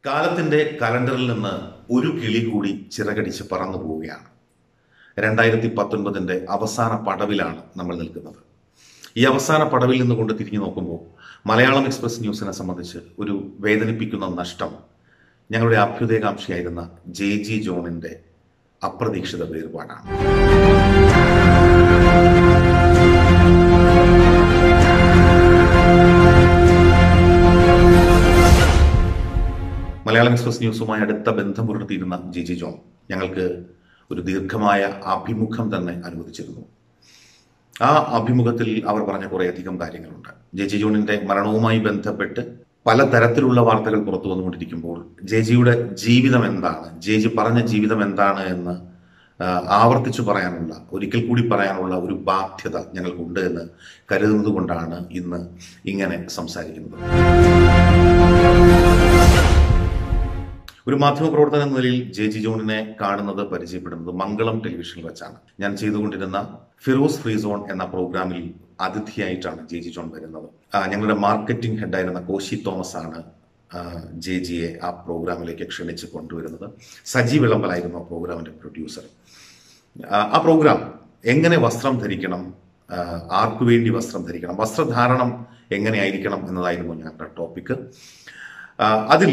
കാലത്തിന്റെ കലണ്ടറിൽ നിന്ന് ഒരു കിളി കൂടി ചിറകടിച്ച് പറന്നു പോവുകയാണ് രണ്ടായിരത്തി പത്തൊൻപതിന്റെ അവസാന പടവിലാണ് നമ്മൾ നിൽക്കുന്നത് ഈ അവസാന പടവിൽ നിന്നുകൊണ്ട് തിരിഞ്ഞു നോക്കുമ്പോൾ മലയാളം എക്സ്പ്രസ് ന്യൂസിനെ സംബന്ധിച്ച് ഒരു വേദനിപ്പിക്കുന്ന നഷ്ടം ഞങ്ങളുടെ അഭ്യുദയകാംക്ഷിയായിരുന്ന ജെ ജി ജോണിന്റെ അപ്രതീക്ഷിത വേർപാടാണ് മലയാളം എക്സ്പ്രസ് ന്യൂസുമായി അടുത്ത ബന്ധം പുലർത്തിയിരുന്ന ജി ജി ജോൺ ഞങ്ങൾക്ക് ഒരു ദീർഘമായ അഭിമുഖം തന്നെ അനുവദിച്ചിരുന്നു ആ അഭിമുഖത്തിൽ അവർ പറഞ്ഞ കുറേയധികം കാര്യങ്ങളുണ്ട് ജെ ജി ജോണിന്റെ മരണവുമായി ബന്ധപ്പെട്ട് പലതരത്തിലുള്ള വാർത്തകൾ പുറത്തു വന്നുകൊണ്ടിരിക്കുമ്പോൾ ജെ ജിയുടെ ജീവിതം എന്താണ് ജെ ജി പറഞ്ഞ ജീവിതം എന്താണ് എന്ന് ആ, ആവർത്തിച്ചു പറയാനുള്ള ഒരിക്കൽ കൂടി പറയാനുള്ള ഒരു ബാധ്യത ഞങ്ങൾക്കുണ്ട് എന്ന് കരുതുന്നത് കൊണ്ടാണ് ഇന്ന് ഇങ്ങനെ സംസാരിക്കുന്നത് ഒരു മാധ്യമപ്രവർത്തകൻ എന്ന നിലയിൽ ജെ ജി ജോണിനെ കാണുന്നത് പരിചയപ്പെടുന്നത് മംഗളം ടെലിവിഷനിൽ വെച്ചാണ് ഞാൻ ചെയ്തുകൊണ്ടിരുന്ന ഫിറോസ് ഫ്രീ സോൺ എന്ന പ്രോഗ്രാമിൽ അതിഥിയായിട്ടാണ് ജെ ജി ജോൺ വരുന്നത് ആ, ഞങ്ങളുടെ മാർക്കറ്റിംഗ് ഹെഡായിരുന്ന കോശി തോമസ് ആണ് ആ, ജെ ജിയെ ആ പ്രോഗ്രാമിലേക്ക് ക്ഷണിച്ച് കൊണ്ടുവരുന്നത് സജി വിളമ്പലായിരുന്നു ആ പ്രോഗ്രാമിന്റെ പ്രൊഡ്യൂസർ ആ, ആ പ്രോഗ്രാം എങ്ങനെ വസ്ത്രം ധരിക്കണം ആ, ആർക്കു വേണ്ടി വസ്ത്രം ധരിക്കണം വസ്ത്രധാരണം എങ്ങനെയായിരിക്കണം എന്നതായിരുന്നു ഞങ്ങളുടെ ടോപ്പിക്ക് ആ, അതിൽ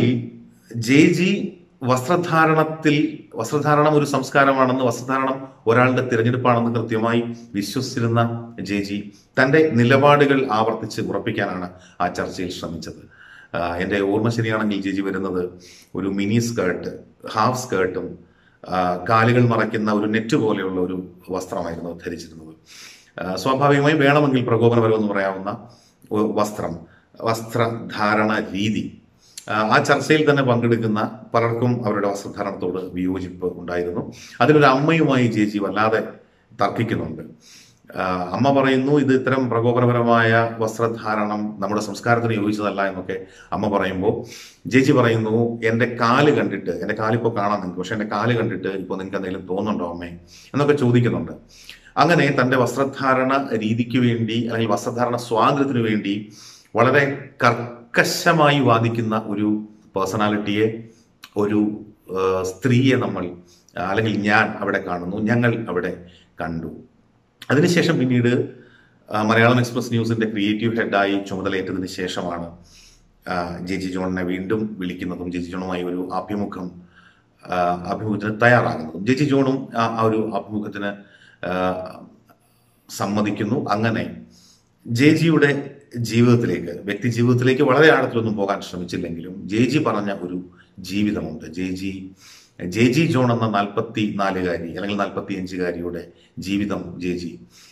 ജെ ജി വസ്ത്രധാരണത്തിൽ വസ്ത്രധാരണം ഒരു സംസ്കാരമാണെന്ന് വസ്ത്രധാരണം ഒരാളുടെ തിരഞ്ഞെടുപ്പാണെന്ന് കൃത്യമായി വിശ്വസിച്ചിരുന്ന ജെ ജി തന്റെ നിലപാടുകൾ ആവർത്തിച്ച് ഉറപ്പിക്കാനാണ് ആ ചർച്ചയിൽ ശ്രമിച്ചത് ആ, എന്റെ ഓർമ്മ ശരിയാണെങ്കിൽ ജെ ജി വരുന്നത് ഒരു മിനി സ്കേർട്ട് ഹാഫ് സ്കേർട്ടും ആ, കാലുകൾ മറയ്ക്കുന്ന ഒരു നെറ്റ് പോലെയുള്ള ഒരു വസ്ത്രമായിരുന്നു ധരിച്ചിരുന്നത് ആ, സ്വാഭാവികമായി വേണമെങ്കിൽ പ്രകോപനപരമെന്ന് പറയാവുന്ന ഒരു വസ്ത്രം വസ്ത്രധാരണ രീതി ആ, ആ ചർച്ചയിൽ തന്നെ പങ്കെടുക്കുന്ന പലർക്കും അവരുടെ വസ്ത്രധാരണത്തോട് വിയോജിപ്പ് ഉണ്ടായിരുന്നു അതിലൊരു അമ്മയുമായി ജെ ജി വല്ലാതെ തർക്കിക്കുന്നുണ്ട് ആ, അമ്മ പറയുന്നു ഇത് ഇത്തരം പ്രകോപനപരമായ വസ്ത്രധാരണം നമ്മുടെ സംസ്കാരത്തിന് യോജിച്ചതല്ല എന്നൊക്കെ അമ്മ പറയുമ്പോൾ ജേജി പറയുന്നു എന്റെ കാല് കണ്ടിട്ട് എന്റെ കാലിപ്പോ കാണാൻ നിങ്ങൾക്ക് പക്ഷെ എന്റെ കാല് കണ്ടിട്ട് ഇപ്പോൾ നിങ്ങൾക്ക് എന്തെങ്കിലും തോന്നുന്നുണ്ടോ അമ്മേ എന്നൊക്കെ ചോദിക്കുന്നുണ്ട് അങ്ങനെ തന്റെ വസ്ത്രധാരണ രീതിക്ക് വേണ്ടി അല്ലെങ്കിൽ വസ്ത്രധാരണ സ്വാതന്ത്ര്യത്തിന് വേണ്ടി വളരെ കർക്കശമായി വാദിക്കുന്ന ഒരു പേഴ്സണാലിറ്റിയെ ഒരു ആ, സ്ത്രീയെ നമ്മൾ ആ, അല്ലെങ്കിൽ ഞാൻ അവിടെ കാണുന്നു ഞങ്ങൾ അവിടെ കണ്ടു അതിനുശേഷം പിന്നീട് ആ, മലയാളം എക്സ്പ്രസ് ന്യൂസിന്റെ ക്രിയേറ്റീവ് ഹെഡായി ചുമതലയേറ്റതിന് ശേഷമാണ് ആ, ജെ ജി ജോണിനെ വീണ്ടും വിളിക്കുന്നതും ജെ ജി ജോണുമായി ഒരു അഭിമുഖം ആ, അഭിമുഖത്തിന് തയ്യാറാകുന്നതും ജെ ജി ജോണും ആ ആ ഒരു അഭിമുഖത്തിന് ആ, സമ്മതിക്കുന്നു അങ്ങനെ ജെ ജിയുടെ ജീവിതത്തിലേക്ക് വ്യക്തി ജീവിതത്തിലേക്ക് വളരെ ആഴത്തിലൊന്നും പോകാൻ ശ്രമിച്ചില്ലെങ്കിലും ജെ ജി പറഞ്ഞ ഒരു ജീവിതമുണ്ട് J G J G John എന്ന നാൽപ്പത്തി നാലുകാരി അല്ലെങ്കിൽ നാൽപ്പത്തി അഞ്ചുകാരിയുടെ ജീവിതം ജെ ജി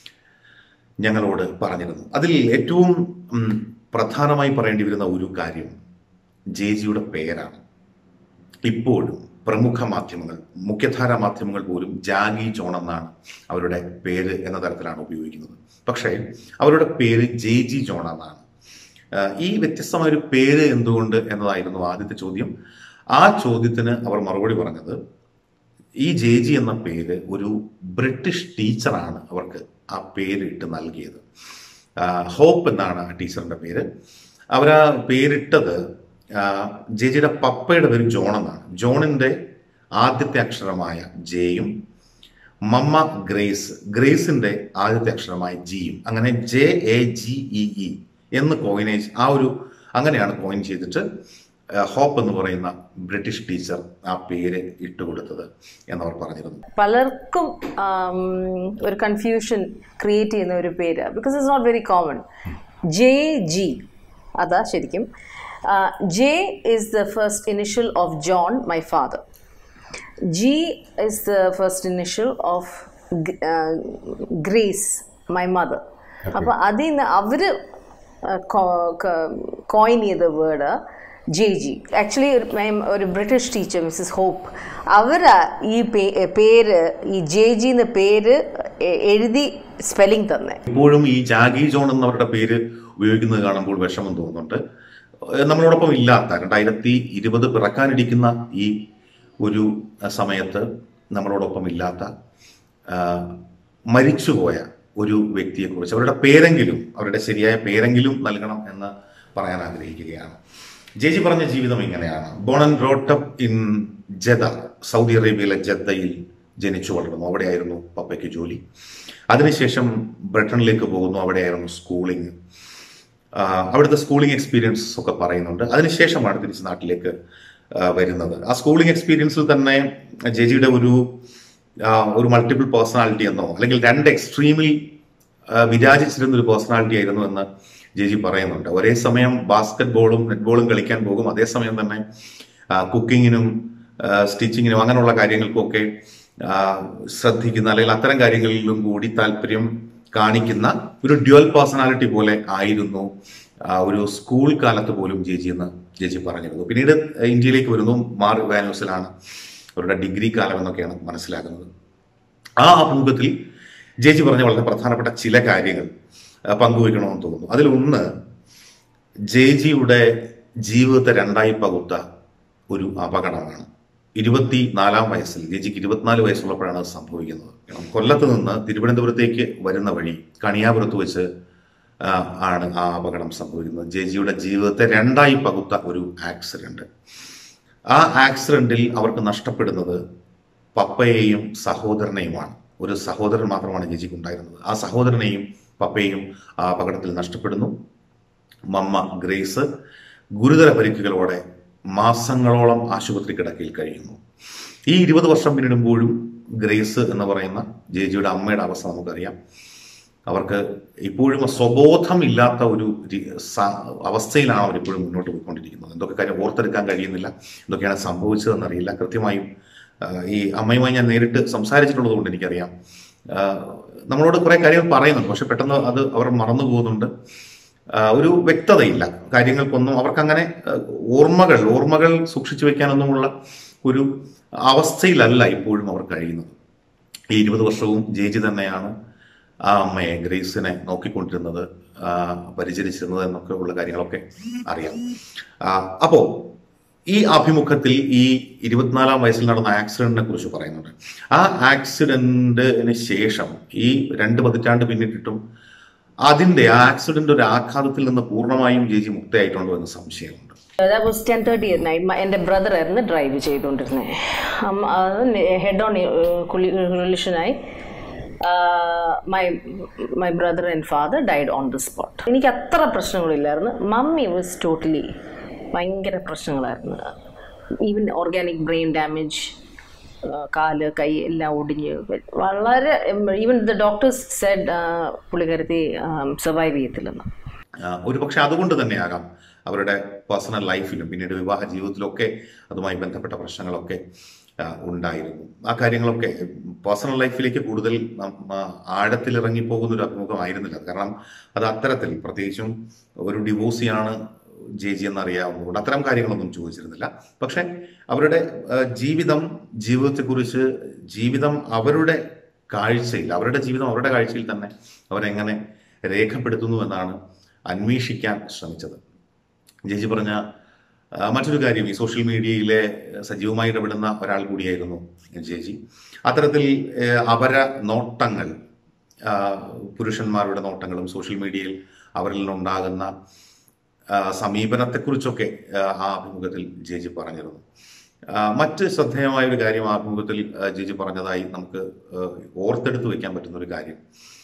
ഞങ്ങളോട് പറഞ്ഞിരുന്നു അതിൽ ഏറ്റവും ഉം, പ്രധാനമായി പറയേണ്ടി വരുന്ന ഒരു കാര്യം ജെ ജിയുടെ പേരാണ് ഇപ്പോഴും പ്രമുഖ മാധ്യമങ്ങൾ മുഖ്യധാരാ മാധ്യമങ്ങൾ പോലും ജാഗി ജോൺ എന്നാണ് അവരുടെ പേര് എന്ന തരത്തിലാണ് ഉപയോഗിക്കുന്നത് പക്ഷേ അവരുടെ പേര് ജെ ജി ജോൺ എന്നാണ് ആഹ് ഈ വ്യത്യസ്തമായ ഒരു പേര് എന്തുകൊണ്ട് എന്നതായിരുന്നു ആദ്യത്തെ ചോദ്യം ആ ചോദ്യത്തിന് അവർ മറുപടി പറഞ്ഞത് ഈ ജെ ജി എന്ന പേര് ഒരു ബ്രിട്ടീഷ് ടീച്ചറാണ് അവർക്ക് ആ പേര് ഇട്ട് നൽകിയത് ആഹ് ഹോപ്പ് എന്നാണ് ആ ടീച്ചറിന്റെ പേര് അവർ ആ പേരിട്ടത് ആഹ് ജെ ജിയുടെ പപ്പയുടെ പേര് ജോൺ എന്നാണ് ജോണിന്റെ ആദ്യത്തെ അക്ഷരമായ ജെയും മമ്മ ഗ്രേസ് ഗ്രേസിന്റെ ആദ്യത്തെ അക്ഷരമായ ജിയും അങ്ങനെ J A G E E എന്ന് കോയിനേജ് ആ ഒരു അങ്ങനെയാണ് കോയിൻ ചെയ്തിട്ട് ആ, ഹോപ്പ് എന്ന് പറയുന്ന ബ്രിട്ടീഷ് ടീച്ചർ ആ പേര് ഇട്ടുകൊടുത്തത് എന്നവർ പറഞ്ഞിരുന്നു പലർക്കും ആം, ഒരു കൺഫ്യൂഷൻ ക്രിയേറ്റ് ചെയ്യുന്ന ഒരു പേര് because it's not very common J G അതാ ശരിക്കും J is the first initial of John my father G is the first initial of Grace my mother അപ്പോൾ അതിൽ നിന്ന് അവർ കോയിൻ ചെയ്ത വേർഡ് ജെ ജി ആക്ച്വലി ഒരു ബ്രിട്ടീഷ് ടീച്ചർ മിസ്സസ് ഹോപ്പ് അവർ ഈ പേ- പേര് ഈ ജെ ജി എന്ന പേര് എ- എഴുതി സ്പെല്ലിംഗ് തന്നെ ഇപ്പോഴും ഈ ജാഗി ജോൺ എന്നവരുടെ പേര് ഉപയോഗിക്കുന്നത് കാണുമ്പോൾ വിഷമം തോന്നുന്നുണ്ട് ഏഹ് നമ്മളോടൊപ്പം ഇല്ലാത്ത രണ്ടായിരത്തി ഇരുപത് പിറക്കാനിരിക്കുന്ന ഈ ഒരു അഹ് സമയത്ത് നമ്മളോടൊപ്പം ഇല്ലാത്ത ആഹ് മരിച്ചുപോയ ഒരു വ്യക്തിയെക്കുറിച്ച് അവരുടെ പേരെങ്കിലും അവരുടെ ശരിയായ പേരെങ്കിലും നൽകണം എന്ന് പറയാൻ ആഗ്രഹിക്കുകയാണ് ജേജി പറഞ്ഞ ജീവിതം ഇങ്ങനെയാണ് born and brought up in Jeddah Saudi അറേബ്യയിലെ ജദ്ദയിൽ ജനിച്ചു വളർന്നു അവിടെയായിരുന്നു പപ്പയ്ക്ക് ജോലി അതിനുശേഷം ബ്രിട്ടനിലേക്ക് പോകുന്നു അവിടെയായിരുന്നു സ്കൂളിംഗ് ആ, അവിടുത്തെ സ്കൂളിംഗ് എക്സ്പീരിയൻസ് ഒക്കെ പറയുന്നുണ്ട് അതിനുശേഷമാണ് തിരിച്ച് നാട്ടിലേക്ക് ആ, വരുന്നത് ആ സ്കൂളിംഗ് എക്സ്പീരിയൻസിൽ തന്നെ ജെജിയുടെ ഒരു ആ, ഒരു മൾട്ടിപ്പിൾ പേഴ്സണാലിറ്റി എന്നോ അല്ലെങ്കിൽ രണ്ട് എക്സ്ട്രീമിൽ ആ, വിരാജിച്ചിരുന്ന ഒരു പേഴ്സണാലിറ്റി ആയിരുന്നു എന്ന് ജെജി പറയുന്നുണ്ട് ഒരേ സമയം ബാസ്കറ്റ് ബോളും നെറ്റ്ബോളും കളിക്കാൻ പോകും അതേസമയം തന്നെ കുക്കിങ്ങിനും സ്റ്റിച്ചിങ്ങിനും അങ്ങനെയുള്ള കാര്യങ്ങൾക്കൊക്കെ ആ, ശ്രദ്ധിക്കുന്ന അല്ലെങ്കിൽ അത്തരം കാര്യങ്ങളിലും കൂടി താല്പര്യം കാണിക്കുന്ന ഒരു ഡ്യുവൽ പേഴ്സണാലിറ്റി പോലെ ആയിരുന്നു ആ, ഒരു സ്കൂൾ കാലത്ത് പോലും ജേജി എന്ന് ജേജി പറഞ്ഞിരുന്നു പിന്നീട് ഇന്ത്യയിലേക്ക് വരുന്നു മാർ വാനൂസിലാണ് അവരുടെ ഡിഗ്രി കാലം എന്നൊക്കെയാണ് മനസ്സിലാക്കുന്നത് ആ അഭിമുഖത്തിൽ ജേജി പറഞ്ഞ വളരെ പ്രധാനപ്പെട്ട ചില കാര്യങ്ങൾ ആ, പങ്കുവയ്ക്കണമെന്ന് തോന്നുന്നു അതിലൊന്ന് ജേജിയുടെ ജീവിതത്തെ രണ്ടായി പകുത്ത ഒരു അപകടമാണ് ഇരുപത്തി നാലാം വയസ്സിൽ ജേജിക്ക് ഇരുപത്തിനാല് വയസ്സുള്ളപ്പോഴാണ് അത് സംഭവിക്കുന്നത് കൊല്ലത്ത് നിന്ന് തിരുവനന്തപുരത്തേക്ക് വരുന്ന വഴി കണിയാപുരത്ത് വെച്ച് ആ, ആണ് ആ അപകടം സംഭവിക്കുന്നത് ജേജിയുടെ ജീവിതത്തെ രണ്ടായി പകുത്ത ഒരു ആക്സിഡന്റ് ആ ആക്സിഡന്റിൽ അവർക്ക് നഷ്ടപ്പെടുന്നത് പപ്പയെയും സഹോദരനെയുമാണ് ഒരു സഹോദരൻ മാത്രമാണ് ജേജിക്ക് ഉണ്ടായിരുന്നത് ആ സഹോദരനെയും പപ്പയെയും ആ അപകടത്തിൽ നഷ്ടപ്പെടുന്നു മമ്മ ഗ്രേസ് ഗുരുതര പരിക്കുകളോടെ മാസങ്ങളോളം ആശുപത്രി കിടക്കയിൽ കഴിയുന്നു ഈ ഇരുപത് വർഷം പിന്നിടുമ്പോഴും ഗ്രേസ് എന്ന് പറയുന്ന ജേജിയുടെ അമ്മയുടെ അവസ്ഥ നമുക്കറിയാം അവർക്ക് ഇപ്പോഴും സ്വബോധമില്ലാത്ത ഒരു രി- സ- അവസ്ഥയിലാണ് അവർ ഇപ്പോഴും മുന്നോട്ട് പോയിക്കൊണ്ടിരിക്കുന്നത് എന്തൊക്കെ കാര്യം ഓർത്തെടുക്കാൻ കഴിയുന്നില്ല എന്തൊക്കെയാണ് സംഭവിച്ചതെന്നറിയില്ല കൃത്യമായും ആ, ഈ അമ്മയുമായി ഞാൻ നേരിട്ട് സംസാരിച്ചിട്ടുള്ളത് കൊണ്ട് എനിക്കറിയാം ആ, നമ്മളോട് കുറെ കാര്യങ്ങൾ പറയുന്നുണ്ട് പക്ഷെ പെട്ടെന്ന് അത് അവർ മറന്നു പോകുന്നുണ്ട് ആ, ഒരു വ്യക്തതയില്ല കാര്യങ്ങൾക്കൊന്നും അവർക്കങ്ങനെ ആ, ഓർമ്മകൾ ഓർമ്മകൾ സൂക്ഷിച്ചു വെക്കാനൊന്നുമുള്ള ഒരു അവസ്ഥയിലല്ല ഇപ്പോഴും അവർ കഴിയുന്നത് ഈ ഇരുപത് വർഷവും ജേജി തന്നെയാണ് ആ അമ്മയെ ഗ്രേസിനെ നോക്കിക്കൊണ്ടിരുന്നത് ആ, പരിചരിച്ചിരുന്നത് എന്നൊക്കെ ഉള്ള കാര്യങ്ങളൊക്കെ അറിയാം ആ, അപ്പോ ഈ അഭിമുഖത്തിൽ ഈ ഇരുപത്തിനാലാം വയസ്സിൽ നടന്ന ആക്സിഡന്റിനെ കുറിച്ച് പറയുന്നുണ്ട് ആ ആക്സിഡന്റിന് ശേഷം ഈ രണ്ട് പതിറ്റാണ്ട് പിന്നിട്ടിട്ടും അതിന്റെ ആ ആക്സിഡന്റ് ഒരു ആഘാതത്തിൽ നിന്ന് പൂർണ്ണമായും ജേജി മുക്തയായിട്ടുണ്ടോ എന്ന് സംശയമുണ്ട് that was ten thirty at night എൻ്റെ ബ്രദർ ആയിരുന്നു ഡ്രൈവ് ചെയ്തുകൊണ്ടിരുന്നത് ഹെഡ് ഓൺ കൊല്യൂഷനായി my my brother and father died on the spot എനിക്ക് അത്ര പ്രശ്നങ്ങളില്ലായിരുന്നു മമ്മി വാസ് ടോട്ടലി ഭയങ്കര പ്രശ്നങ്ങളായിരുന്നു ഈവൻ ഓർഗാനിക് ബ്രെയിൻ ഡാമേജ് കാല് കൈ എല്ലാം ഒടിഞ്ഞ് വളരെ ഈവൻ ദ ഡോക്ടേഴ്സ് സെഡ് പുള്ളിക്കാരത്തി സർവൈവ് ചെയ്യത്തില്ലെന്ന് ആ, ഒരു പക്ഷെ അതുകൊണ്ട് തന്നെയാകാം അവരുടെ പേഴ്സണൽ ലൈഫിലും പിന്നീട് വിവാഹ ജീവിതത്തിലൊക്കെ അതുമായി ബന്ധപ്പെട്ട പ്രശ്നങ്ങളൊക്കെ ആ, ഉണ്ടായിരുന്നു ആ കാര്യങ്ങളൊക്കെ പേഴ്സണൽ ലൈഫിലേക്ക് കൂടുതൽ നം- ആ, ആഴത്തിൽ ഇറങ്ങി പോകുന്ന ഒരു അഭിമുഖമായിരുന്നില്ല കാരണം അത് അത്തരത്തിൽ പ്രത്യേകിച്ചും ഒരു ഡിവോഴ്സിയാണ് ജെ ജി എന്നറിയാവുന്നതുകൊണ്ട് അത്തരം കാര്യങ്ങളൊന്നും ചോദിച്ചിരുന്നില്ല പക്ഷെ അവരുടെ ആ, ജീവിതം ജീവിതത്തെക്കുറിച്ച് ജീവിതം അവരുടെ കാഴ്ചയിൽ അവരുടെ ജീവിതം അവരുടെ കാഴ്ചയിൽ തന്നെ അവരെങ്ങനെ രേഖപ്പെടുത്തുന്നു എന്നാണ് അന്വേഷിക്കാൻ ശ്രമിച്ചത് ജേജി പറഞ്ഞ ആ, മറ്റൊരു കാര്യം ഈ സോഷ്യൽ മീഡിയയിലെ സജീവമായി ഇടപെടുന്ന ഒരാൾ കൂടിയായിരുന്നു ജേജി അത്തരത്തിൽ ഏ, അപര നോട്ടങ്ങൾ ആ, പുരുഷന്മാരുടെ നോട്ടങ്ങളും സോഷ്യൽ മീഡിയയിൽ അവരിൽ നിന്നുണ്ടാകുന്ന ആ, സമീപനത്തെക്കുറിച്ചൊക്കെ ആ, ആ അഭിമുഖത്തിൽ ജേജി പറഞ്ഞിരുന്നു ആ, മറ്റ് ശ്രദ്ധേയമായ ഒരു കാര്യം ആ അഭിമുഖത്തിൽ ആ, ജേജി പറഞ്ഞതായി നമുക്ക് ആ, ഓർത്തെടുത്ത് വെക്കാൻ പറ്റുന്ന ഒരു കാര്യം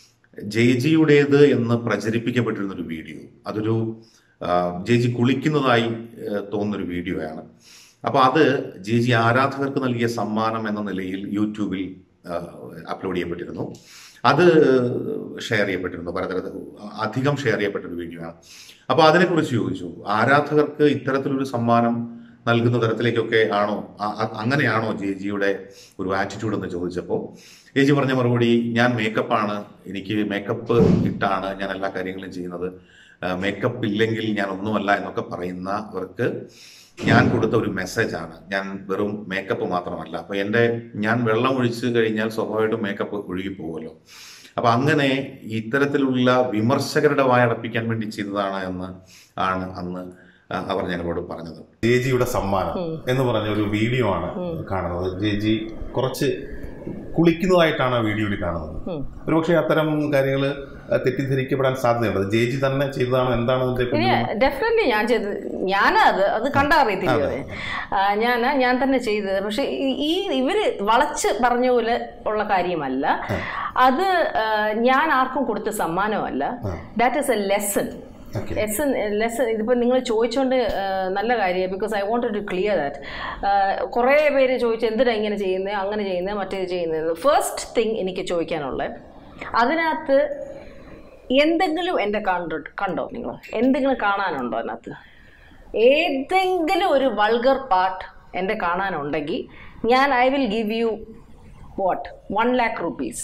ജേജിയുടേത് എന്ന് പ്രചരിപ്പിക്കപ്പെട്ടിരുന്ന ഒരു വീഡിയോ അതൊരു ആ, ജേജി കുളിക്കുന്നതായി ആ, തോന്നുന്നൊരു വീഡിയോയാണ് അപ്പൊ അത് ജേജി ആരാധകർക്ക് നൽകിയ സമ്മാനം എന്ന നിലയിൽ യൂട്യൂബിൽ ആ, അപ്ലോഡ് ചെയ്യപ്പെട്ടിരുന്നു അത് ഷെയർ ചെയ്യപ്പെട്ടിരുന്നു പലതരത്തിൽ അധികം ഷെയർ ചെയ്യപ്പെട്ട ഒരു വീഡിയോ ആണ് അപ്പൊ അതിനെക്കുറിച്ച് ചോദിച്ചു ആരാധകർക്ക് ഇത്തരത്തിലൊരു സമ്മാനം നൽകുന്ന തരത്തിലേക്കൊക്കെ ആണോ അ- അ- അങ്ങനെയാണോ ജെ ജിയുടെ ഒരു ആറ്റിറ്റ്യൂഡ് എന്ന് ചോദിച്ചപ്പോൾ ജെ ജി പറഞ്ഞ മറുപടി ഞാൻ മേക്കപ്പാണ് എനിക്ക് മേക്കപ്പ് ഇട്ടാണ് ഞാൻ എല്ലാ കാര്യങ്ങളും ചെയ്യുന്നത് മേക്കപ്പ് ഇല്ലെങ്കിൽ ഞാൻ ഒന്നുമല്ല എന്നൊക്കെ പറയുന്നവർക്ക് ഞാൻ കൊടുത്ത ഒരു മെസ്സേജാണ് ഞാൻ വെറും മേക്കപ്പ് മാത്രമല്ല അപ്പൊ എൻ്റെ ഞാൻ വെള്ളം ഒഴിച്ചു കഴിഞ്ഞാൽ സ്വാഭാവികമായിട്ടും മേക്കപ്പ് ഒഴുകി പോകുമല്ലോ അപ്പൊ അങ്ങനെ ഇത്തരത്തിലുള്ള വിമർശകരുടെ വായടപ്പിക്കാൻ വേണ്ടി ചെയ്തതാണ് എന്ന് ആണ് അന്ന് ആ, അവർ ഞങ്ങളോട് പറഞ്ഞത് ജേജിയുടെ സമ്മാനം എന്ന് പറഞ്ഞ ഒരു വീഡിയോ ആണ് കാണുന്നത് ജേജി കുറച്ച് കുളിക്കുന്നതായിട്ടാണ് ആ വീഡിയോയിൽ കാണുന്നത് ഒരുപക്ഷെ അത്തരം കാര്യങ്ങൾ ആ, തെറ്റിദ്ധരിക്കപ്പെടാൻ സാധ്യതയുണ്ട് അത് ജെ ജി തന്നെ ചെയ്തതാണോ എന്താണ് അതിന്റെ ഇനി പിന്നിൽ ഡെഫിനറ്റ്ലി ഞാൻ ചെയ്ത് ഞാനത് അത് കണ്ടറിയത്തില്ല ഞാൻ ഞാൻ തന്നെ ചെയ്തത് പക്ഷെ ഈ- ഈ ഇവര് വളച്ച് പറഞ്ഞ പോലെ ഉള്ള കാര്യമല്ല അത് ആ, ഞാൻ ആർക്കും കൊടുത്ത സമ്മാനമല്ല that is a lesson Okay. Lesson lesson ഇതിപ്പോൾ നിങ്ങൾ ചോദിച്ചുകൊണ്ട് ആ, നല്ല കാര്യമാണ് because I want to clear that കുറേ പേര് ചോദിച്ചു എന്തിനാ ഇങ്ങനെ ചെയ്യുന്നത് അങ്ങനെ ചെയ്യുന്നത് മറ്റേത് ചെയ്യുന്നത് ഫസ്റ്റ് തിങ് എനിക്ക് ചോദിക്കാനുള്ളത് അതിനകത്ത് എന്തെങ്കിലും എൻ്റെ കണ്ടോ കണ്ടോ നിങ്ങൾ എന്തെങ്കിലും കാണാനുണ്ടോ അതിനകത്ത് ഏതെങ്കിലും ഒരു വൾഗർ പാർട്ട് എൻ്റെ കാണാനുണ്ടെങ്കിൽ ഞാൻ I will give you what one lakh rupees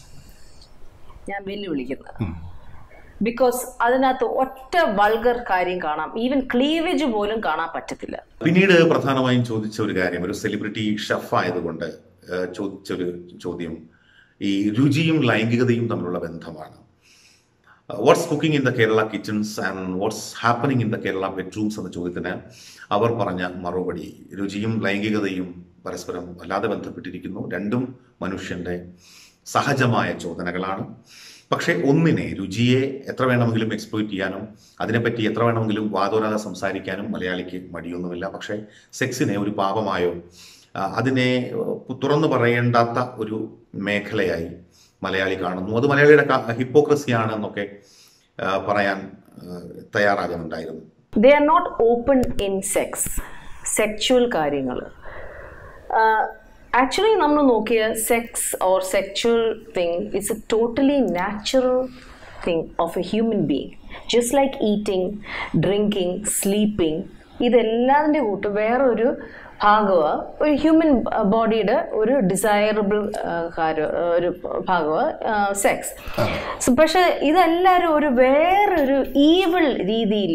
ഞാൻ വെല്ലുവിളിക്കുന്നത് ബിക്കോസ് അതിനകത്ത് ഒറ്റ വൾഗർ കാര്യം കാണാം ഈവൻ ക്ലീവേജ് പോലും കാണാൻ പറ്റത്തില്ല പിന്നീട് പ്രധാനമായും ചോദിച്ച ഒരു കാര്യം ഒരു സെലിബ്രിറ്റി ഷെഫ് ആയതുകൊണ്ട് ഏഹ്, ചോദിച്ചൊരു ചോദ്യം ഈ രുചിയും ലൈംഗികതയും തമ്മിലുള്ള ബന്ധമാണ് what's cooking in the Kerala kitchens and what's happening in the Kerala bedrooms എന്ന ചോദ്യത്തിന് അവർ പറഞ്ഞ മറുപടി രുചിയും ലൈംഗികതയും പരസ്പരം വല്ലാതെ ബന്ധപ്പെട്ടിരിക്കുന്നു രണ്ടും മനുഷ്യന്റെ സഹജമായ ചോദനകളാണ് പക്ഷേ ഒന്നിനെ രുചിയെ എത്ര വേണമെങ്കിലും എക്സ്പ്ലോയിറ്റ് ചെയ്യാനും അതിനെപ്പറ്റി എത്ര വേണമെങ്കിലും വാദോരാതെ സംസാരിക്കാനും മലയാളിക്ക് മടിയൊന്നുമില്ല പക്ഷേ സെക്സിനെ ഒരു പാപമായോ ആ, അതിനെ ഏഹ്, തുറന്നു പറയേണ്ടാത്ത ഒരു മേഖലയായി മലയാളി കാണുന്നു അത് മലയാളിയുടെ ഹിപ്പോക്രസിയാണ് എന്നൊക്കെ ആ, പറയാൻ ആ, തയ്യാറാകുന്നുണ്ടായിരുന്നു they are not open in sex sexual കാര്യങ്ങൾ ആക്ച്വലി നമ്മൾ നോക്കിയ sex or sexual thing it's a totally natural thing of a human being just like eating drinking sleeping ഇതെല്ലാതിൻ്റെ കൂട്ട് വേറൊരു ഭാഗമാണ് ഒരു ഹ്യൂമൻ ബോഡിയുടെ ഒരു ഡിസൈറബിൾ കാര്യം ഒരു ഭാഗമാണ് സെക്സ് പക്ഷെ ഇതെല്ലാവരും ഒരു വേറൊരു ഈവിൾ രീതിയിൽ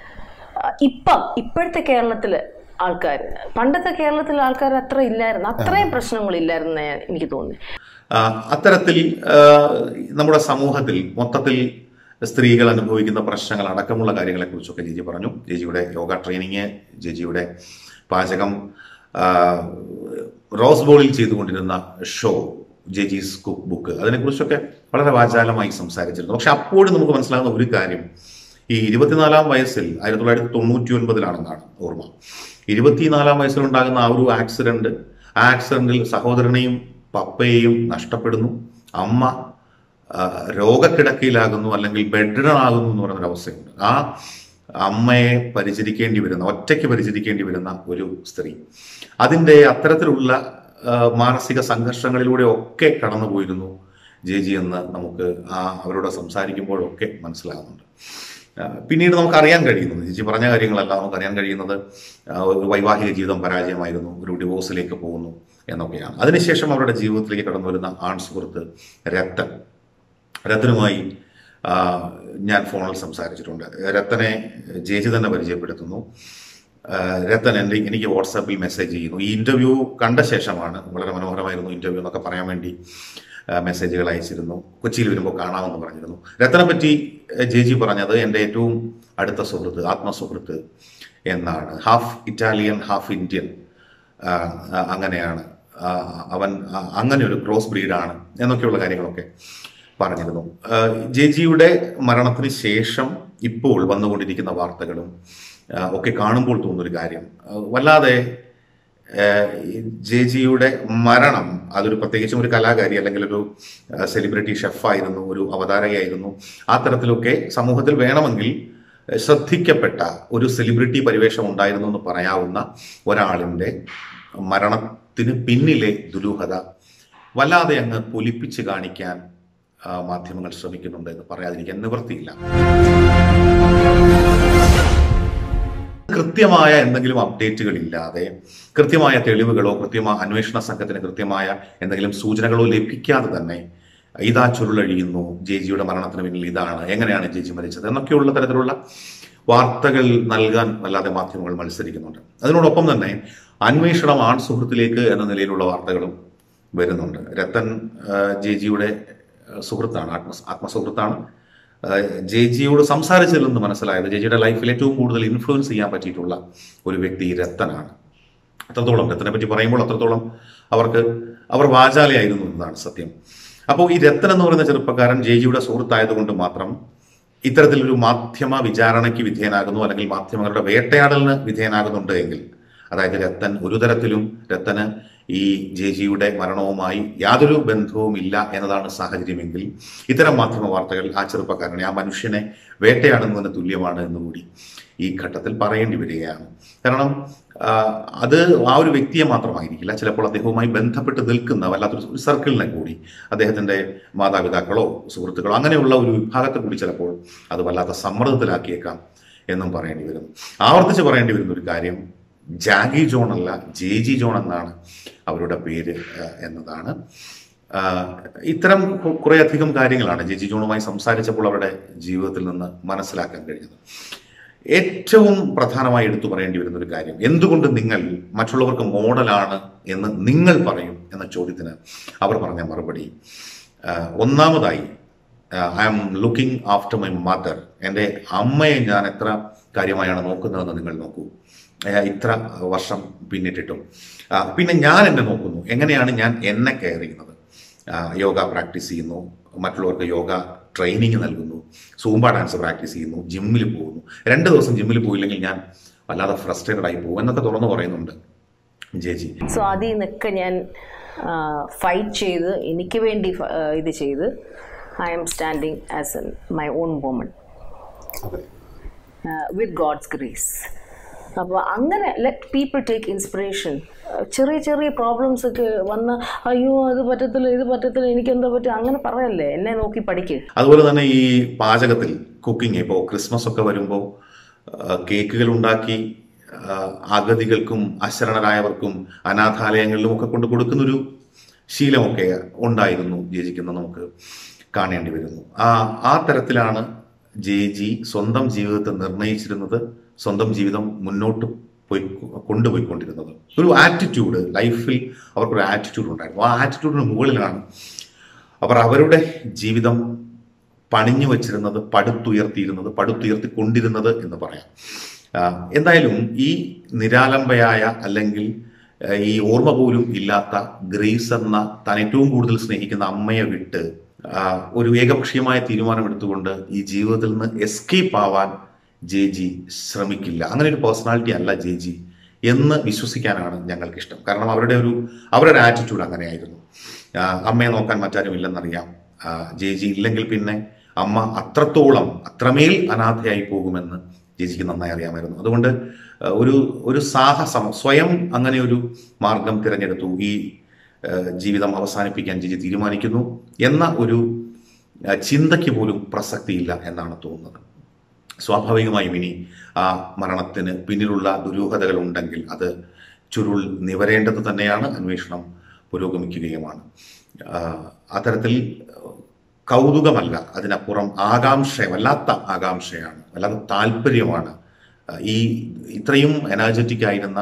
ഇപ്പം ഇപ്പോഴത്തെ കേരളത്തില് ആൾക്കാർ പണ്ടത്തെ കേരളത്തിലെ ആൾക്കാർ അത്ര ഇല്ലായിരുന്നു അത്രയും പ്രശ്നങ്ങളില്ലായിരുന്നു എനിക്ക് തോന്നി ആ, അത്തരത്തിൽ ആ, നമ്മുടെ സമൂഹത്തിൽ മൊത്തത്തിൽ സ്ത്രീകൾ അനുഭവിക്കുന്ന പ്രശ്നങ്ങൾ അടക്കമുള്ള കാര്യങ്ങളെക്കുറിച്ചൊക്കെ ജിജി പറഞ്ഞു ജിജിയുടെ യോഗ ട്രെയിനിങ് ജിജിയുടെ പാചകം ആ, റോസ് ബോളിൽ ചെയ്തുകൊണ്ടിരുന്ന ഷോ ജെജീസ് കുക്ക് ബുക്ക് അതിനെക്കുറിച്ചൊക്കെ വളരെ വാചാലമായി സംസാരിച്ചിരുന്നു പക്ഷെ അപ്പോഴും നമുക്ക് മനസ്സിലാകുന്ന ഒരു കാര്യം ഈ ഇരുപത്തിനാലാം വയസ്സിൽ ആയിരത്തി തൊള്ളായിരത്തി തൊണ്ണൂറ്റി ഒൻപതിലാണെന്നാണ് ഓർമ്മ ഇരുപത്തിനാലാം വയസ്സിലുണ്ടാകുന്ന ആ ഒരു ആക്സിഡന്റ് ആ ആക്സിഡന്റിൽ സഹോദരനെയും പപ്പയെയും നഷ്ടപ്പെടുന്നു അമ്മ ആ, രോഗക്കിടക്കയിലാകുന്നു അല്ലെങ്കിൽ ബെഡ്രിഡനാകുന്നു എന്ന് പറയുന്ന അവസ്ഥയുണ്ട് ആ അമ്മയെ പരിചരിക്കേണ്ടി വരുന്ന ഒറ്റയ്ക്ക് പരിചരിക്കേണ്ടി വരുന്ന ഒരു സ്ത്രീ അതിൻ്റെ അത്തരത്തിലുള്ള ആ, മാനസിക സംഘർഷങ്ങളിലൂടെ ഒക്കെ കടന്നുപോയിരുന്നു ജെ ജി എന്ന് നമുക്ക് ആ അവരോട് സംസാരിക്കുമ്പോഴൊക്കെ മനസ്സിലാകുന്നുണ്ട് ആ, പിന്നീട് നമുക്ക് അറിയാൻ കഴിയുന്നത് ചേച്ചി പറഞ്ഞ കാര്യങ്ങളല്ല നമുക്ക് അറിയാൻ കഴിയുന്നത് ആ, ഒരു വൈവാഹിക ജീവിതം പരാജയമായിരുന്നു ഒരു ഡിവോഴ്സിലേക്ക് പോകുന്നു എന്നൊക്കെയാണ് അതിനുശേഷം അവരുടെ ജീവിതത്തിലേക്ക് കടന്നു വരുന്ന ആൺ സുഹൃത്ത് രത്തൻ രത്തനുമായി ആ, ഞാൻ ഫോണിൽ സംസാരിച്ചിട്ടുണ്ട് രത്തനെ ജേജി തന്നെ പരിചയപ്പെടുത്തുന്നു ആ, രത്തൻ എൻ്റെ എനിക്ക് വാട്സാപ്പിൽ മെസ്സേജ് ചെയ്യുന്നു ഈ ഇന്റർവ്യൂ കണ്ട ശേഷമാണ് വളരെ മനോഹരമായിരുന്നു ഇന്റർവ്യൂ എന്നൊക്കെ പറയാൻ വേണ്ടി ആ, മെസ്സേജുകൾ അയച്ചിരുന്നു കൊച്ചിയിൽ വരുമ്പോൾ കാണാമെന്ന് പറഞ്ഞിരുന്നു രത്തനെ പറ്റി ജേജി പറഞ്ഞത് എൻ്റെ ഏറ്റവും അടുത്ത സുഹൃത്ത് ആത്മസുഹൃത്ത് എന്നാണ് ഹാഫ് ഇറ്റാലിയൻ ഹാഫ് ഇന്ത്യൻ ആ, ആ, അങ്ങനെയാണ് ആ, അവൻ ആ, അങ്ങനെ ഒരു ക്രോസ് ബ്രീഡാണ് എന്നൊക്കെയുള്ള കാര്യങ്ങളൊക്കെ പറഞ്ഞിരുന്നു ആ, ജെജിയുടെ മരണത്തിന് ശേഷം ഇപ്പോൾ വന്നുകൊണ്ടിരിക്കുന്ന വാർത്തകളും ആ, ഒക്കെ കാണുമ്പോൾ തോന്നുന്നൊരു കാര്യം ആ, വല്ലാതെ ജെജിയുടെ മരണം അതൊരു പ്രത്യേകിച്ചും ഒരു കലാകാരി അല്ലെങ്കിൽ ഒരു സെലിബ്രിറ്റി ഷെഫായിരുന്നു ഒരു അവതാരകയായിരുന്നു ആ തരത്തിലൊക്കെ സമൂഹത്തിൽ വേണമെങ്കിൽ ഏഹ്, ശ്രദ്ധിക്കപ്പെട്ട ഒരു സെലിബ്രിറ്റി പരിവേഷം ഉണ്ടായിരുന്നു എന്ന് പറയാവുന്ന ഒരാളിൻ്റെ മരണത്തിന് പിന്നിലെ ദുരൂഹത വല്ലാതെ അങ്ങ് പൊലിപ്പിച്ച് കാണിക്കാൻ ആ, മാധ്യമങ്ങൾ ശ്രമിക്കുന്നുണ്ട് എന്ന് പറയാതിരിക്കാൻ നിവൃത്തിയില്ല കൃത്യമായ എന്തെങ്കിലും അപ്ഡേറ്റുകൾ ഇല്ലാതെ കൃത്യമായ തെളിവുകളോ കൃത്യമായ അന്വേഷണ സംഘത്തിന് കൃത്യമായ എന്തെങ്കിലും സൂചനകളോ ലഭിക്കാതെ തന്നെ ഇതാ ചുരുളഴിയുന്നു ജെജിയുടെ മരണത്തിന് പിന്നിൽ ഇതാണ് എങ്ങനെയാണ് ജെജി മരിച്ചത് എന്നൊക്കെയുള്ള തരത്തിലുള്ള വാർത്തകൾ നൽകാൻ വല്ലാതെ മാധ്യമങ്ങൾ മത്സരിക്കുന്നുണ്ട് അതിനോടൊപ്പം തന്നെ അന്വേഷണം ആൺ സുഹൃത്തിലേക്ക് എന്ന നിലയിലുള്ള വാർത്തകളും വരുന്നുണ്ട് രത്തൻ ആ, ജെജിയുടെ ആ, സുഹൃത്താണ് ആത്മ ആത്മസുഹൃത്താണ് ജെ ജിയോട് സംസാരിച്ചതിൽ നിന്ന് മനസ്സിലായത് ജെ ജിയുടെ ലൈഫിൽ ഏറ്റവും കൂടുതൽ ഇൻഫ്ലുവൻസ് ചെയ്യാൻ പറ്റിയിട്ടുള്ള ഒരു വ്യക്തി രത്തനാണ് അത്രത്തോളം രത്തനെ പറ്റി പറയുമ്പോൾ അത്രത്തോളം അവർക്ക് അവർ വാചാലയായിരുന്നു എന്നതാണ് സത്യം അപ്പോൾ ഈ രത്തൻ എന്ന് പറയുന്ന ചെറുപ്പക്കാരൻ ജെജിയുടെ സുഹൃത്തായതുകൊണ്ട് മാത്രം ഇത്തരത്തിലൊരു മാധ്യമ വിചാരണയ്ക്ക് വിധേയനാകുന്നു അല്ലെങ്കിൽ മാധ്യമങ്ങളുടെ വേട്ടയാടലിന് വിധേയനാകുന്നുണ്ട് എങ്കിൽ അതായത് രത്തൻ ഒരു തരത്തിലും രത്തന് ഈ ജെജിയുടെ മരണവുമായി യാതൊരു ബന്ധവും ഇല്ല എന്നതാണ് സാഹചര്യമെങ്കിൽ ഇത്തരം മാധ്യമ വാർത്തകൾ ആ ചെറുപ്പക്കാരനെ ആ മനുഷ്യനെ വേട്ടയാടുന്നതിന് തുല്യമാണ് എന്നുകൂടി ഈ ഘട്ടത്തിൽ പറയേണ്ടി വരികയാണ് കാരണം ആ, അത് ആ ഒരു വ്യക്തിയെ മാത്രമായിരിക്കില്ല ചിലപ്പോൾ അദ്ദേഹവുമായി ബന്ധപ്പെട്ട് നിൽക്കുന്ന വല്ലാത്തൊരു ഒരു സർക്കിളിനെ കൂടി അദ്ദേഹത്തിന്റെ മാതാപിതാക്കളോ സുഹൃത്തുക്കളോ അങ്ങനെയുള്ള ഒരു വിഭാഗത്തെ കൂടി ചിലപ്പോൾ അത് വല്ലാത്ത സമ്മർദ്ദത്തിലാക്കിയേക്കാം എന്നും പറയേണ്ടി വരുന്നു ആവർത്തിച്ച് പറയേണ്ടി വരുന്ന ഒരു കാര്യം ജാഗി ജോൺ അല്ല ജെ ജി ജോൺ എന്നാണ് അവരുടെ പേര് ആ, എന്നതാണ് ആ, ഇത്തരം കു- കുറേയധികം കാര്യങ്ങളാണ് ജെ ജി ജോണുമായി സംസാരിച്ചപ്പോൾ അവരുടെ ജീവിതത്തിൽ നിന്ന് മനസ്സിലാക്കാൻ കഴിഞ്ഞത് ഏറ്റവും പ്രധാനമായി എടുത്തു പറയേണ്ടി വരുന്ന ഒരു കാര്യം എന്തുകൊണ്ട് നിങ്ങൾ മറ്റുള്ളവർക്ക് മോഡലാണ് എന്ന് നിങ്ങൾ പറയും എന്ന ചോദ്യത്തിന് അവർ പറഞ്ഞ മറുപടി ആ, ഒന്നാമതായി I am looking after my mother എൻ്റെ അമ്മയെ ഞാൻ എത്ര കാര്യമായാണ് നോക്കുന്നതെന്ന് നിങ്ങൾ നോക്കൂ ആ, ഇത്ര വർഷം പിന്നിട്ടിട്ടും ആ, പിന്നെ ഞാൻ എന്നെ നോക്കുന്നു എങ്ങനെയാണ് ഞാൻ എന്നെ കെയർ ചെയ്യുന്നത് ആ, യോഗ പ്രാക്ടീസ് ചെയ്യുന്നു മറ്റുള്ളവർക്ക് യോഗ ട്രെയിനിങ് നൽകുന്നു സൂമ്പ ഡാൻസ് പ്രാക്ടീസ് ചെയ്യുന്നു ജിമ്മിൽ പോകുന്നു രണ്ട് ദിവസം ജിമ്മിൽ പോയില്ലെങ്കിൽ ഞാൻ വല്ലാതെ ഫ്രസ്ട്രേറ്റഡ് ആയി പോകും എന്നൊക്കെ തുറന്നു പറയുന്നുണ്ട് ജേജി സോ അതിൽ നിന്നൊക്കെ ഞാൻ ഫൈറ്റ് ചെയ്ത് എനിക്ക് വേണ്ടി ഫ- ആ, ഇത് ചെയ്ത് I am standing as an my own woman അതെ വിത്ത് ഗോഡ്സ് ഗ്രേസ് അപ്പോൾ അങ്ങനെ ലെറ്റ് പീപ്പിൾ ടേക്ക് ഇൻസ്പിറേഷൻ ചെറിയ ചെറിയ പ്രോബ്ലംസ് ഒക്കെ വന്ന് അയ്യോ അത് പറ്റത്തില്ല ഇത് പറ്റത്തില്ല എനിക്ക് എന്താ പറ്റുക അങ്ങനെ പറയല്ലേ എന്നെ നോക്കി പഠിക്ക് അതുപോലെ തന്നെ ഈ പാചകത്തിൽ കുക്കിംഗ് ഇപ്പോൾ ക്രിസ്മസ് ഒക്കെ വരുമ്പോൾ കേക്കുകൾ ഉണ്ടാക്കി ആ, അഗതികൾക്കും അശരണരായവർക്കും അനാഥാലയങ്ങളിലും ഒക്കെ കൊണ്ട് കൊടുക്കുന്നൊരു ശീലമൊക്കെ ഉണ്ടായിരുന്നു ജയിക്കുന്ന നമുക്ക് കാണേണ്ടി വരുന്നു ആ ആ തരത്തിലാണ് ജെ ജി സ്വന്തം ജീവിതത്തെ നിർണയിച്ചിരുന്നത് സ്വന്തം ജീവിതം മുന്നോട്ട് പോയി കൊണ്ടുപോയിക്കൊണ്ടിരുന്നത് ഒരു ആറ്റിറ്റ്യൂഡ് ലൈഫിൽ അവർക്കൊരു ആറ്റിറ്റ്യൂഡ് ഉണ്ടായിരുന്നു ആ ആറ്റിറ്റ്യൂഡിന് മുകളിലാണ് അവർ അവരുടെ ജീവിതം പണിഞ്ഞു വച്ചിരുന്നത് പടുത്തുയർത്തിയിരുന്നത് പടുത്തുയർത്തിക്കൊണ്ടിരുന്നത് എന്ന് പറയാം ആ, എന്തായാലും ഈ നിരാലംബയായ അല്ലെങ്കിൽ ആ, ഈ ഓർമ്മ പോലും ഇല്ലാത്ത ഗ്രേസ് എന്ന താൻ ഏറ്റവും കൂടുതൽ സ്നേഹിക്കുന്ന അമ്മയെ വിട്ട് ആ, ഒരു ഏകപക്ഷീയമായ തീരുമാനമെടുത്തുകൊണ്ട് ഈ ജീവിതത്തിൽ നിന്ന് എസ്കേപ്പ് ആവാൻ ജെ ജി ശ്രമിക്കില്ല അങ്ങനെ ഒരു പേഴ്സണാലിറ്റി അല്ല ജെ ജി എന്ന് വിശ്വസിക്കാനാണ് ഞങ്ങൾക്ക് ഇഷ്ടം കാരണം അവരുടെ ഒരു അവരുടെ ആറ്റിറ്റ്യൂഡ് അങ്ങനെയായിരുന്നു ആ, അമ്മയെ നോക്കാൻ മറ്റാരും ഇല്ലെന്നറിയാം ആ, ജെ ജി ഇല്ലെങ്കിൽ പിന്നെ അമ്മ അത്രത്തോളം അത്രമേൽ അനാഥയായി പോകുമെന്ന് ജെജിക്ക് നന്നായി അറിയാമായിരുന്നു അതുകൊണ്ട് ആ, ഒരു ഒരു സാഹസം സ്വയം അങ്ങനെ ഒരു മാർഗം തിരഞ്ഞെടുത്തു ഈ ആ, ജീവിതം അവസാനിപ്പിക്കാൻ ജിജി തീരുമാനിക്കുന്നു എന്ന ഒരു ആ, ചിന്തയ്ക്ക് പോലും പ്രസക്തിയില്ല എന്നാണ് തോന്നുന്നത് സ്വാഭാവികമായും ഇനി ആ മരണത്തിന് പിന്നിലുള്ള ദുരൂഹതകൾ ഉണ്ടെങ്കിൽ അത് ചുരുൾ നിവരേണ്ടത് തന്നെയാണ് അന്വേഷണം പുരോഗമിക്കുകയുമാണ് ആ, അത്തരത്തിൽ കൗതുകമല്ല അതിനപ്പുറം ആകാംക്ഷ വല്ലാത്ത ആകാംക്ഷയാണ് വല്ലാത്ത താല്പര്യമാണ് ആ, ഈ ഇത്രയും എനർജറ്റിക് ആയിരുന്ന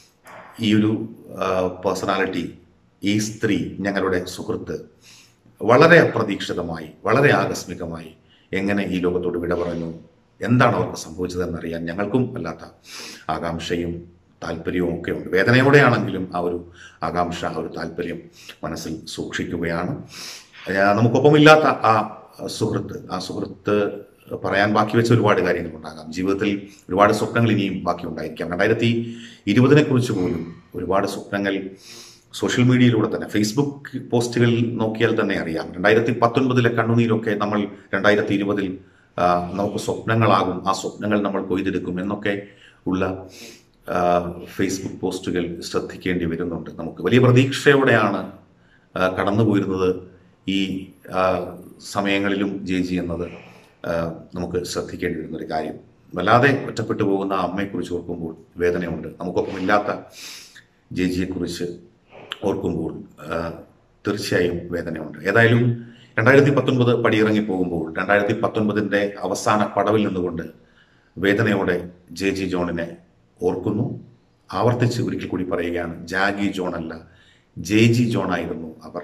ഈ ഒരു പേഴ്സണാലിറ്റി ഈ സ്ത്രീ ഞങ്ങളുടെ സുഹൃത്ത് വളരെ അപ്രതീക്ഷിതമായി വളരെ ആകസ്മികമായി എങ്ങനെ ഈ ലോകത്തോട് വിട പറഞ്ഞു എന്താണ് അവർക്ക് സംഭവിച്ചതെന്നറിയാൻ ഞങ്ങൾക്കും വല്ലാത്ത ആകാംക്ഷയും താല്പര്യവും ഒക്കെ ഉണ്ട് വേദനയോടെയാണെങ്കിലും ആ ഒരു ആകാംക്ഷ ആ ഒരു താല്പര്യം മനസ്സിൽ സൂക്ഷിക്കുകയാണ് ആ, നമുക്കൊപ്പമില്ലാത്ത ആ സുഹൃത്ത് ആ സുഹൃത്ത് പറയാൻ ബാക്കി വെച്ച ഒരുപാട് കാര്യങ്ങളുണ്ടാകാം ജീവിതത്തിൽ ഒരുപാട് സ്വപ്നങ്ങൾ ഇനിയും ബാക്കി ഉണ്ടായിരിക്കാം രണ്ടായിരത്തി ഇരുപതിനെ കുറിച്ച് പോലും ഒരുപാട് സ്വപ്നങ്ങൾ സോഷ്യൽ മീഡിയയിലൂടെ തന്നെ ഫേസ്ബുക്ക് പോസ്റ്റുകൾ നോക്കിയാൽ തന്നെ അറിയാം രണ്ടായിരത്തി പത്തൊൻപതിലെ കണ്ണുനീരൊക്കെ നമ്മൾ രണ്ടായിരത്തി ഇരുപതിൽ നമുക്ക് സ്വപ്നങ്ങളാകും ആ സ്വപ്നങ്ങൾ നമ്മൾ കൊയ്തെടുക്കും എന്നൊക്കെ ഉള്ള ആ, ഫേസ്ബുക്ക് പോസ്റ്റുകൾ ശ്രദ്ധിക്കേണ്ടി വരുന്നുണ്ട് നമുക്ക് വലിയ പ്രതീക്ഷയോടെയാണ് ആ, കടന്നു പോയിരുന്നത് ഈ ആ, സമയങ്ങളിലും ജയിച്ചി എന്നത് ആ, നമുക്ക് ശ്രദ്ധിക്കേണ്ടി വരുന്ന ഒരു കാര്യം വല്ലാതെ ഒറ്റപ്പെട്ടു പോകുന്ന ആ അമ്മയെക്കുറിച്ച് ഓർക്കുമ്പോൾ വേദനയുണ്ട് നമുക്കൊപ്പം ഇല്ലാത്ത ജയിജിയെക്കുറിച്ച് ഓർക്കുമ്പോൾ ആ, തീർച്ചയായും വേദനയുണ്ട് ഏതായാലും രണ്ടായിരത്തി പത്തൊൻപത് പടിയിറങ്ങി പോകുമ്പോൾ രണ്ടായിരത്തി പത്തൊൻപതിൻ്റെ അവസാന പടവിൽ നിന്നുകൊണ്ട് വേദനയോടെ ജെ ജി ജോണിനെ ഓർക്കുന്നു ആവർത്തിച്ച് ഒരിക്കൽ കൂടി പറയുകയാണ് ജാഗി ജോൺ അല്ല ജെ ജി ജോൺ ആയിരുന്നു അവർ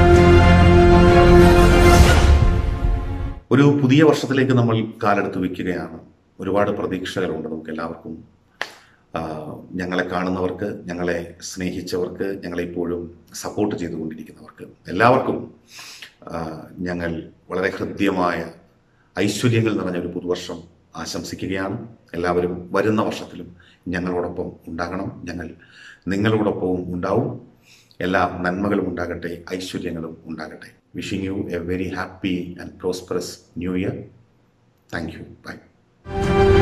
ഒരു പുതിയ വർഷത്തിലേക്ക് നമ്മൾ കാലെടുത്ത് വെക്കുകയാണ് ഒരുപാട് പ്രതീക്ഷകളുണ്ട് നമുക്ക് എല്ലാവർക്കും ആ, ഞങ്ങളെ കാണുന്നവർക്ക് ഞങ്ങളെ സ്നേഹിച്ചവർക്ക് ഞങ്ങളെ ഇപ്പോഴും സപ്പോർട്ട് ചെയ്തുകൊണ്ടിരിക്കുന്നവർക്ക് എല്ലാവർക്കും ആ, ഞങ്ങൾ വളരെ ഹൃദ്യമായ ഐശ്വര്യങ്ങൾ നിറഞ്ഞ ഒരു പുതുവർഷം ആശംസിക്കുകയാണ് എല്ലാവരും വരുന്ന വർഷത്തിലും ഞങ്ങളോടൊപ്പം ഉണ്ടാകണം ഞങ്ങൾ നിങ്ങളോടൊപ്പവും ഉണ്ടാവും എല്ലാ നന്മകളും ഉണ്ടാകട്ടെ ഐശ്വര്യങ്ങളും ഉണ്ടാകട്ടെ wishing you a very happy and prosperous new year thank you by